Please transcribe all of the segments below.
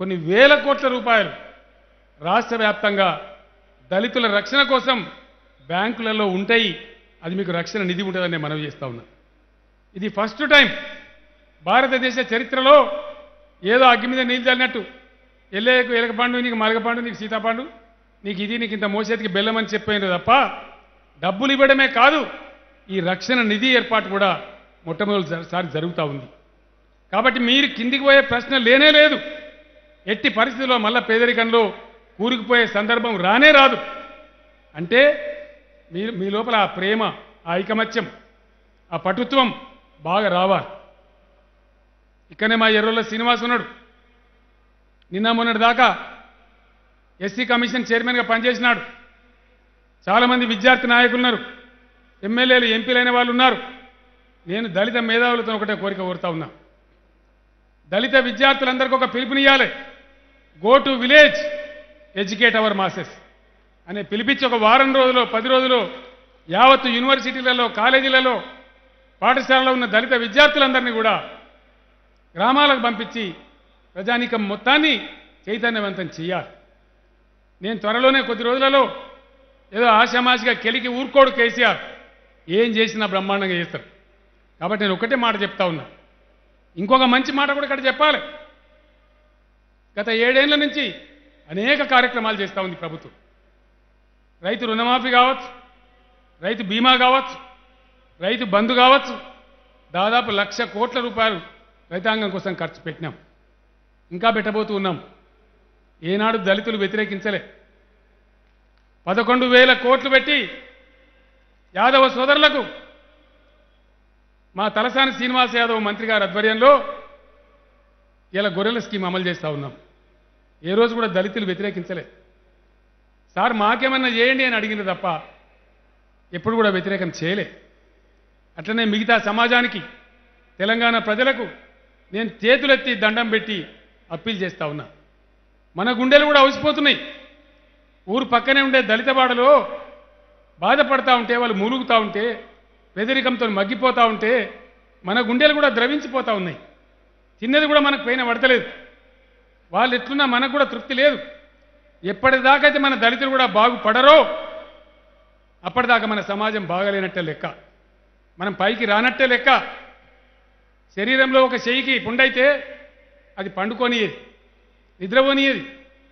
కొన్ని వేల కోట్ల రూపాయలు రాష్ట్ర వ్యాప్తంగా దళితుల రక్షణ కోసం బ్యాంకులలో ఉంటాయి అది మీకు రక్షణ నిధి ఉంటుందని నేను మనవి చేస్తా ఉన్నా ఇది ఫస్ట్ టైం భారతదేశ చరిత్రలో ఏదో అగ్గి మీద నీళ్ళు చల్లినట్టు ఎల్లేకు ఎలకపండు నీకు మలగపండు నీకు సీతాపండు నీకు ఇది నీకు ఇంత మోసేతికి బెల్లం అని చెప్పాను తప్ప డబ్బులు ఇవ్వడమే కాదు ఈ రక్షణ నిధి ఏర్పాటు కూడా మొట్టమొదటిసారి జరుగుతూ ఉంది కాబట్టి మీరు కిందికి పోయే ప్రశ్న లేనే లేదు ఎట్టి పరిస్థితుల్లో మళ్ళా పేదరికంలో కూరుకుపోయే సందర్భం రానే రాదు అంటే మీ మీ లోపల ఆ ప్రేమ ఆ ఐకమత్యం ఆ పటుత్వం బాగా రావాలి ఇక్కడనే మా ఎర్రలో శ్రీనివాస్ ఉన్నాడు నిన్న మొన్నటి దాకా ఎస్సీ కమిషన్ చైర్మన్గా పనిచేసినాడు చాలామంది విద్యార్థి నాయకులు ఉన్నారు ఎమ్మెల్యేలు ఎంపీలైన వాళ్ళు ఉన్నారు నేను దళిత మేధావులతో ఒకటే కోరిక కోరుతా ఉన్నా దళిత విద్యార్థులందరికీ ఒక పిలుపునియాలి go to village educate our masses అనే పిలిపించి ఒక వారం రోజులు పది రోజులు యావత్తు యూనివర్సిటీలలో కాలేజీలలో పాఠశాలలో ఉన్న దళిత విద్యార్థులందరినీ కూడా గ్రామాలకు పంపించి ప్రజానీకం మొత్తాన్ని చైతన్యవంతం చేయాలి నేను త్వరలోనే కొద్ది రోజులలో ఏదో ఆశామాషిగా కెలికి ఊరుకోడు కేసీఆర్ ఏం చేసినా బ్రహ్మాండంగా చేస్తారు కాబట్టి నేను ఒకటే మాట చెప్తా ఉన్నా ఇంకొక మంచి మాట కూడా ఇక్కడ చెప్పాలి గత ఏడేళ్ల నుంచి అనేక కార్యక్రమాలు చేస్తూ ఉంది ప్రభుత్వం రైతు రుణమాఫీ కావచ్చు రైతు బీమా కావచ్చు రైతు బంధు కావచ్చు దాదాపు లక్ష కోట్ల రూపాయలు రైతాంగం కోసం ఖర్చు పెట్టినాం ఇంకా పెట్టబోతూ ఉన్నాం ఏనాడు దళితులు వ్యతిరేకించలే పదకొండు వేల కోట్లు పెట్టి యాదవ సోదరులకు మా తలసాని శ్రీనివాస్ యాదవ్ మంత్రి గారి ఆధ్వర్యంలో ఇలా గొర్రెల స్కీమ్ అమలు చేస్తూ ఉన్నాం ఏ రోజు కూడా దళితులు వ్యతిరేకించలే సార్ మాకేమన్నా చేయండి అని అడిగింది తప్ప ఎప్పుడు కూడా వ్యతిరేకం చేయలే అట్లనే మిగతా సమాజానికి తెలంగాణ ప్రజలకు నేను చేతులెత్తి దండం పెట్టి అప్పీల్ చేస్తా ఉన్నా మన గుండెలు కూడా అవసిపోతున్నాయి ఊరు పక్కనే ఉండే దళితవాడలో బాధపడతా ఉంటే వాళ్ళు మూలుగుతూ ఉంటే పేదరికంతో మగ్గిపోతూ ఉంటే మన గుండెలు కూడా ద్రవించిపోతూ ఉన్నాయి తిన్నది కూడా మనకు పైన పడతలేదు వాళ్ళు ఎట్లున్నా మనకు కూడా తృప్తి లేదు ఎప్పటిదాకైతే మన దళితులు కూడా బాగుపడరో అప్పటిదాకా మన సమాజం బాగలేనట్టే లెక్క మనం పైకి రానట్టే లెక్క శరీరంలో ఒక చెయ్యికి పుండైతే అది పండుకోనియేది నిద్రపోనియేది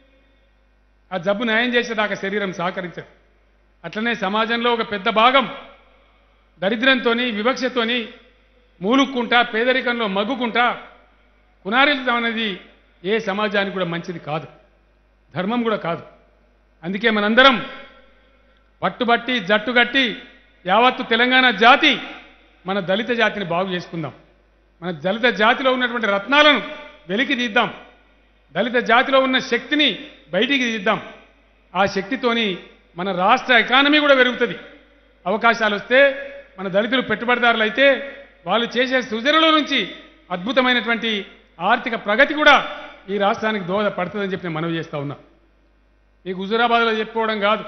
ఆ జబ్బు నయం చేసేదాకా శరీరం సహకరించదు అట్లనే సమాజంలో ఒక పెద్ద భాగం దరిద్రంతో వివక్షతోని మూలుక్కుంటా పేదరికంలో మగ్గుకుంటా కునారిల్తం అనేది ఏ సమాజానికి కూడా మంచిది కాదు ధర్మం కూడా కాదు అందుకే మనందరం పట్టుబట్టి జట్టుగట్టి యావత్తు తెలంగాణ జాతి మన దళిత జాతిని బాగు చేసుకుందాం మన దళిత జాతిలో ఉన్నటువంటి రత్నాలను వెలికి తీద్దాం దళిత జాతిలో ఉన్న శక్తిని బయటికి తీద్దాం ఆ శక్తితోని మన రాష్ట్ర ఎకానమీ కూడా పెరుగుతుంది అవకాశాలు వస్తే మన దళితులు పెట్టుబడిదారులు అయితే వాళ్ళు చేసే సృజనల నుంచి అద్భుతమైనటువంటి ఆర్థిక ప్రగతి కూడా ఈ రాష్ట్రానికి దోహదపడుతుందని చెప్పి నేను మనవి చేస్తా ఉన్నా మీకు హుజురాబాద్లో చెప్పుకోవడం కాదు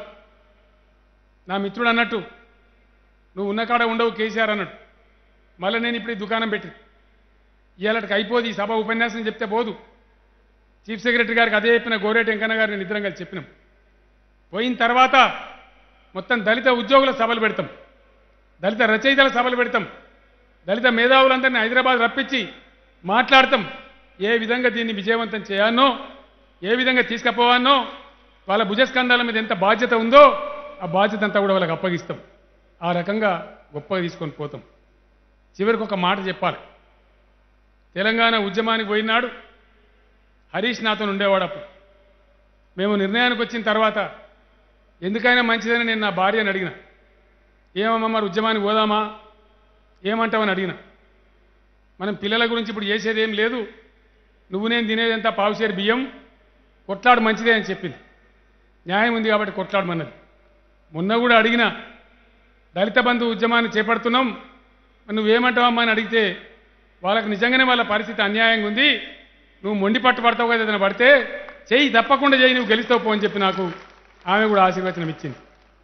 నా మిత్రుడు అన్నట్టు నువ్వు ఉన్న కాడ ఉండవు కేసీఆర్ అన్నట్టు మళ్ళీ నేను ఇప్పుడు ఈ దుకాణం పెట్టి ఇవాళకి అయిపోదు ఈ సభ ఉపన్యాసం చెప్తే పోదు చీఫ్ సెక్రటరీ గారికి అదే చెప్పిన గోరేటి వెంకన్న గారిని నేను ఇద్దరం కలిసి చెప్పినాం పోయిన తర్వాత మొత్తం దళిత ఉద్యోగుల సభలు పెడతాం దళిత రచయితల సభలు పెడతాం దళిత మేధావులందరినీ హైదరాబాద్ రప్పించి మాట్లాడతాం ఏ విధంగా దీన్ని విజయవంతం చేయాలనో ఏ విధంగా తీసుకుపోవాలనో వాళ్ళ భుజస్కంధాల మీద ఎంత బాధ్యత ఉందో ఆ బాధ్యత అంతా కూడా వాళ్ళకి అప్పగిస్తాం ఆ రకంగా గొప్పగా తీసుకొని పోతాం చివరికి ఒక మాట చెప్పాలి తెలంగాణ ఉద్యమానికి పోయినాడు హరీష్ నాతో ఉండేవాడు అప్పుడు మేము నిర్ణయానికి వచ్చిన తర్వాత ఎందుకైనా మంచిదని నేను నా భార్యని అడిగిన ఏమమ్మా మరి ఉద్యమానికి పోదామా ఏమంటావని అడిగిన మనం పిల్లల గురించి ఇప్పుడు చేసేది ఏం లేదు నువ్వు నేను తినేదంతా పావుసేరు బియ్యం కొట్లాడు మంచిదే అని చెప్పింది న్యాయం ఉంది కాబట్టి కొట్లాడమన్నది మొన్న కూడా అడిగిన దళిత బంధు ఉద్యమాన్ని చేపడుతున్నాం మరి నువ్వేమంటావమ్మా అని అడిగితే వాళ్ళకి నిజంగానే వాళ్ళ పరిస్థితి అన్యాయంగా ఉంది నువ్వు మొండి పట్టు పడతావు కదా ఏదైనా పడితే చెయ్యి తప్పకుండా చెయ్యి నువ్వు గెలుస్తావు పో అని చెప్పి నాకు ఆమె కూడా ఆశీర్వచనం ఇచ్చింది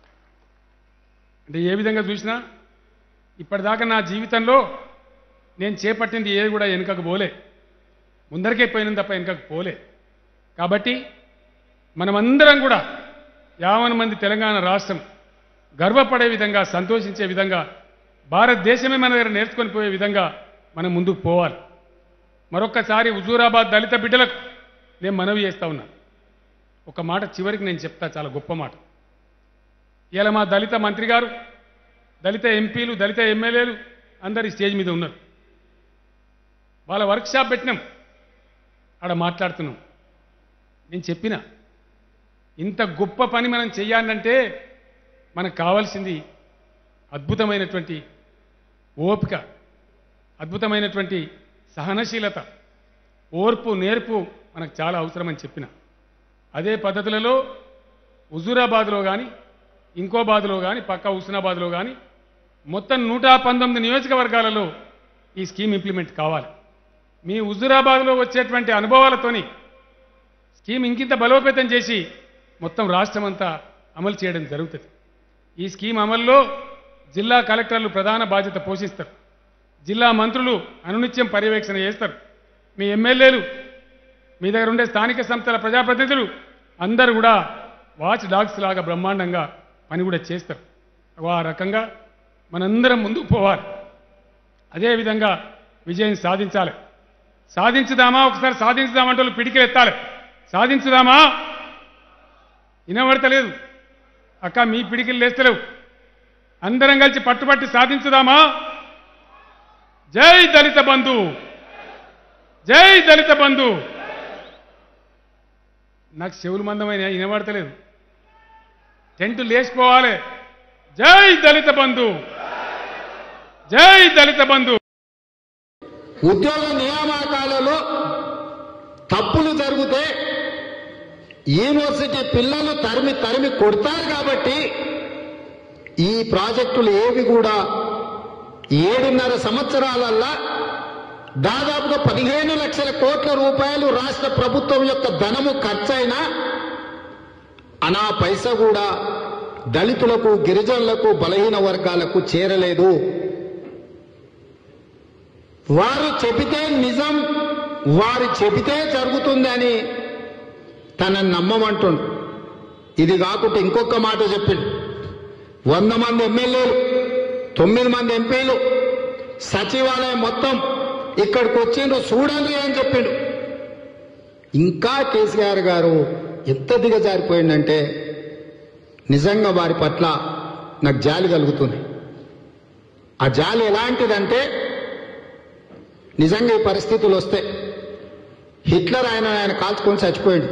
అంటే ఏ విధంగా చూసినా ఇప్పటిదాకా నా జీవితంలో నేను చేపట్టింది ఏది కూడా వెనుకకు పోలే ముందరికే పోయిన తప్ప వెనుకకు పోలే కాబట్టి మనమందరం కూడా యావన్ మంది తెలంగాణ రాష్ట్రం గర్వపడే విధంగా సంతోషించే విధంగా భారతదేశమే మన దగ్గర నేర్చుకొని పోయే విధంగా మనం ముందుకు పోవాలి మరొక్కసారి హుజూరాబాద్ దళిత బిడ్డలకు నేను మనవి చేస్తా ఉన్నా ఒక మాట చివరికి నేను చెప్తా చాలా గొప్ప మాట ఇలా మా దళిత మంత్రి గారు దళిత ఎంపీలు దళిత ఎమ్మెల్యేలు అందరు ఈ స్టేజ్ మీద ఉన్నారు వాళ్ళ వర్క్షాప్ పెట్టినాం ఆడ మాట్లాడుతున్నాం నేను చెప్పిన ఇంత గొప్ప పని మనం చెయ్యాలంటే మనకు కావాల్సింది అద్భుతమైనటువంటి ఓపిక అద్భుతమైనటువంటి సహనశీలత ఓర్పు నేర్పు మనకు చాలా అవసరమని చెప్పిన అదే పద్ధతులలో హుజూరాబాద్లో కానీ ఇంకో బాదులో కానీ పక్క హుస్నాబాద్లో కానీ మొత్తం నూట పంతొమ్మిది నియోజకవర్గాలలో ఈ స్కీమ్ ఇంప్లిమెంట్ కావాలి మీ హుజూరాబాద్లో వచ్చేటువంటి అనుభవాలతోని స్కీమ్ ఇంకింత బలోపేతం చేసి మొత్తం రాష్ట్రం అంతా అమలు చేయడం జరుగుతుంది ఈ స్కీమ్ అమల్లో జిల్లా కలెక్టర్లు ప్రధాన బాధ్యత పోషిస్తారు జిల్లా మంత్రులు అనునిత్యం పర్యవేక్షణ చేస్తారు మీ ఎమ్మెల్యేలు మీ దగ్గర ఉండే స్థానిక సంస్థల ప్రజాప్రతినిధులు అందరూ కూడా వాచ్ డాగ్స్ లాగా బ్రహ్మాండంగా పని కూడా చేస్తారు ఆ రకంగా మనందరం ముందుకు పోవాలి అదేవిధంగా విజయం సాధించాలి సాధించుదామా ఒకసారి సాధించుదామంటే వాళ్ళు పిడికిలు ఎత్తాలి సాధించుదామా వినబడతలేదు అక్క మీ పిడికిలు లేస్తలేవు అందరం కలిసి పట్టుబట్టి సాధించుదామా జై దళిత బంధు జై దళిత బంధు నాకు చెవులు మందమైన వినబడతలేదు టెంట్ లేచిపోవాలి జై దళిత బంధు జై దళిత బంధు ఉద్యోగ నియామకాలలో తప్పులు జరిగితే యూనివర్సిటీ పిల్లలు తరిమి తరిమి కొడతారు కాబట్టి ఈ ప్రాజెక్టులు ఏవి కూడా ఏడున్నర సంవత్సరాలల్లా దాదాపుగా పదిహేను లక్షల కోట్ల రూపాయలు రాష్ట్ర ప్రభుత్వం యొక్క ధనము ఖర్చయినా అనా పైస కూడా దళితులకు గిరిజనులకు బలహీన వర్గాలకు చేరలేదు వారు చెబితే నిజం వారు చెబితే జరుగుతుందని తనని నమ్మమంటుండు ఇది కాకుండా ఇంకొక మాట చెప్పిండు వంద మంది ఎమ్మెల్యేలు తొమ్మిది మంది ఎంపీలు సచివాలయం మొత్తం ఇక్కడికి వచ్చిండ్రు చూడండి అని చెప్పిండు ఇంకా కేసీఆర్ గారు ఎంత దిగజారిపోయిందంటే నిజంగా వారి పట్ల నాకు జాలి కలుగుతుంది ఆ జాలి ఎలాంటిదంటే నిజంగా ఈ పరిస్థితులు వస్తే హిట్లర్ ఆయన ఆయన కాల్చుకొని చచ్చిపోయాడు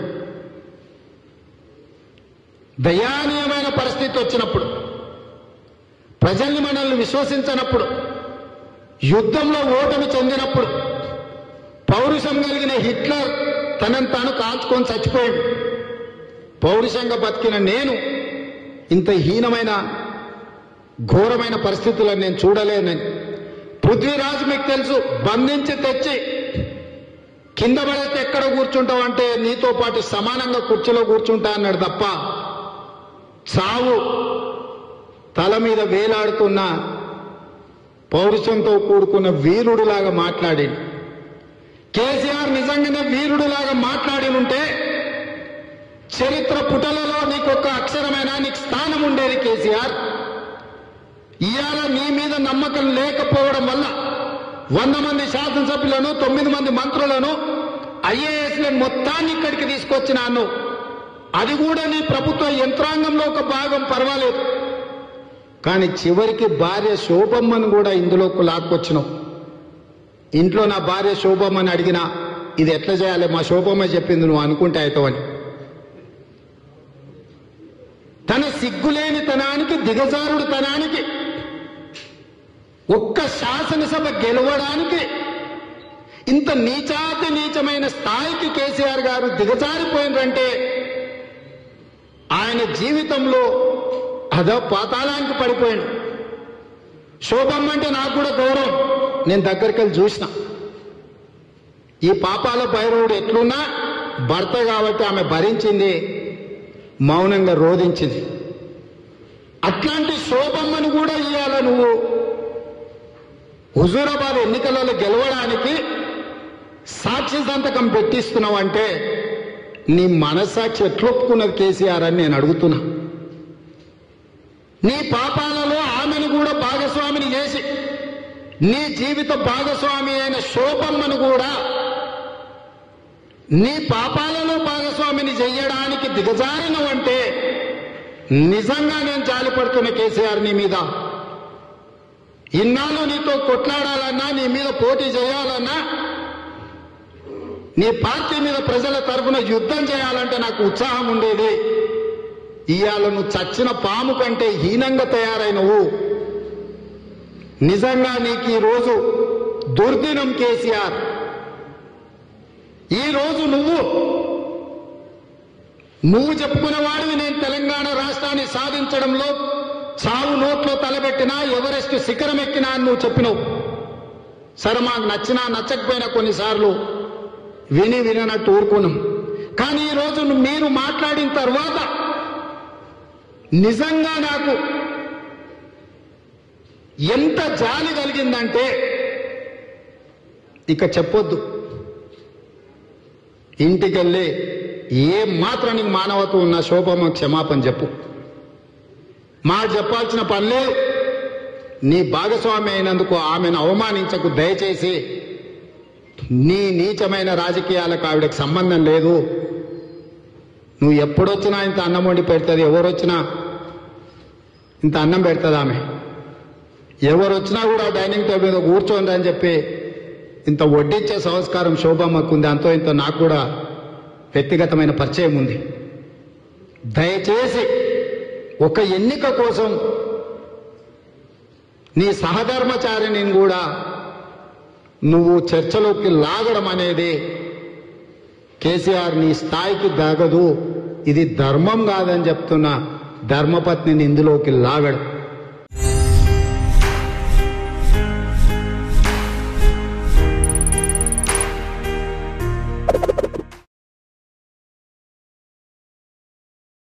దయానీయమైన పరిస్థితి వచ్చినప్పుడు ప్రజల్ని మనల్ని విశ్వసించనప్పుడు యుద్ధంలో ఓటమి చెందినప్పుడు పౌరుషం కలిగిన హిట్లర్ తనను తాను కాల్చుకొని చచ్చిపోయాడు పౌరుషంగా బతికిన నేను ఇంత హీనమైన ఘోరమైన పరిస్థితులను నేను చూడలేనని పృథ్వీరాజు మీకు తెలుసు బంధించి తెచ్చి కింద పడితే ఎక్కడ కూర్చుంటావు అంటే నీతో పాటు సమానంగా కుర్చీలో కూర్చుంటా అన్నాడు తప్ప చావు తల మీద వేలాడుతున్న పౌరుషంతో కూడుకున్న వీరుడిలాగా మాట్లాడి కేసీఆర్ నిజంగానే వీరుడిలాగా మాట్లాడి ఉంటే చరిత్ర పుటలలో నీకు ఒక అక్షరమైన నీకు స్థానం ఉండేది కేసీఆర్ ఇవాళ నీ మీద నమ్మకం లేకపోవడం వల్ల వంద మంది శాసనసభ్యులను తొమ్మిది మంది మంత్రులను ఐఏఎస్లను మొత్తాన్ని ఇక్కడికి తీసుకొచ్చినాను అది కూడా నీ ప్రభుత్వ యంత్రాంగంలో ఒక భాగం పర్వాలేదు కానీ చివరికి భార్య శోభమ్మను కూడా ఇందులోకి లాక్కొచ్చినావు ఇంట్లో నా భార్య శోభమ్మని అడిగినా ఇది ఎట్లా చేయాలి మా శోభమ్మ చెప్పింది నువ్వు అనుకుంటే అవుతావని తన సిగ్గులేని తనానికి దిగజారుడు తనానికి ఒక్క శాసనసభ గెలవడానికి ఇంత నీచాతి నీచమైన స్థాయికి కేసీఆర్ గారు దిగజారిపోయినరంటే ఆయన జీవితంలో అదో పాతాళానికి పడిపోయాడు శోభమ్మ అంటే నాకు కూడా గౌరవం నేను దగ్గరికి వెళ్ళి చూసిన ఈ పాపాల భైరవుడు ఎట్లున్నా భర్త కాబట్టి ఆమె భరించింది మౌనంగా రోధించింది అట్లాంటి శోభమ్మను కూడా ఇవాళ నువ్వు హుజూరాబాద్ ఎన్నికలలో గెలవడానికి సాక్షి సంతకం పెట్టిస్తున్నావు అంటే నీ మనస్సాక్షి ఎట్లొప్పుకున్నది కేసీఆర్ అని నేను అడుగుతున్నా నీ పాపాలలో ఆమెను కూడా భాగస్వామిని చేసి నీ జీవిత భాగస్వామి అయిన శోభమ్మను కూడా నీ పాపాలలో భాగస్వామిని చెయ్యడానికి దిగజారినవంటే నిజంగా నేను జాలిపడుతున్న కేసీఆర్ నీ మీద ఇన్నాళ్ళు నీతో కొట్లాడాలన్నా నీ మీద పోటీ చేయాలన్నా నీ పార్టీ మీద ప్రజల తరఫున యుద్ధం చేయాలంటే నాకు ఉత్సాహం ఉండేది ఇవాళ నువ్వు చచ్చిన పాము కంటే హీనంగా తయారైనవు నిజంగా నీకు ఈ రోజు దుర్దినం కేసీఆర్ ఈ రోజు నువ్వు నువ్వు చెప్పుకునేవాడివి నేను తెలంగాణ రాష్ట్రాన్ని సాధించడంలో చావు నోట్లో తలబెట్టినా ఎవరెస్ట్ శిఖరం ఎక్కినా అని నువ్వు చెప్పినావు సరే మాకు నచ్చినా నచ్చకపోయినా కొన్నిసార్లు విని విననట్టు ఊరుకున్నాం కానీ ఈ రోజు మీరు మాట్లాడిన తర్వాత నిజంగా నాకు ఎంత జాలి కలిగిందంటే ఇక చెప్పొద్దు ఇంటికెళ్ళి ఏ మాత్రం నీకు మానవత్వం ఉన్న శోభమ్మ క్షమాపణ చెప్పు మా చెప్పాల్సిన పని లేదు నీ భాగస్వామి అయినందుకు ఆమెను అవమానించకు దయచేసి నీ నీచమైన రాజకీయాలకు ఆవిడకి సంబంధం లేదు నువ్వు ఎప్పుడొచ్చినా ఇంత అన్నం వండి పెడుతుంది ఎవరు వచ్చినా ఇంత అన్నం పెడుతుంది ఆమె ఎవరు వచ్చినా కూడా డైనింగ్ టేబుల్ మీద కూర్చోండి అని చెప్పి ఇంత వడ్డించే సంస్కారం శోభమ్మకు ఉంది అంతో ఇంత నాకు కూడా వ్యక్తిగతమైన పరిచయం ఉంది దయచేసి ఒక ఎన్నిక కోసం నీ సహధర్మచారిని కూడా నువ్వు చర్చలోకి లాగడం అనేది కేసీఆర్ నీ స్థాయికి దాగదు ఇది ధర్మం కాదని చెప్తున్న ధర్మపత్నిని ఇందులోకి లాగడం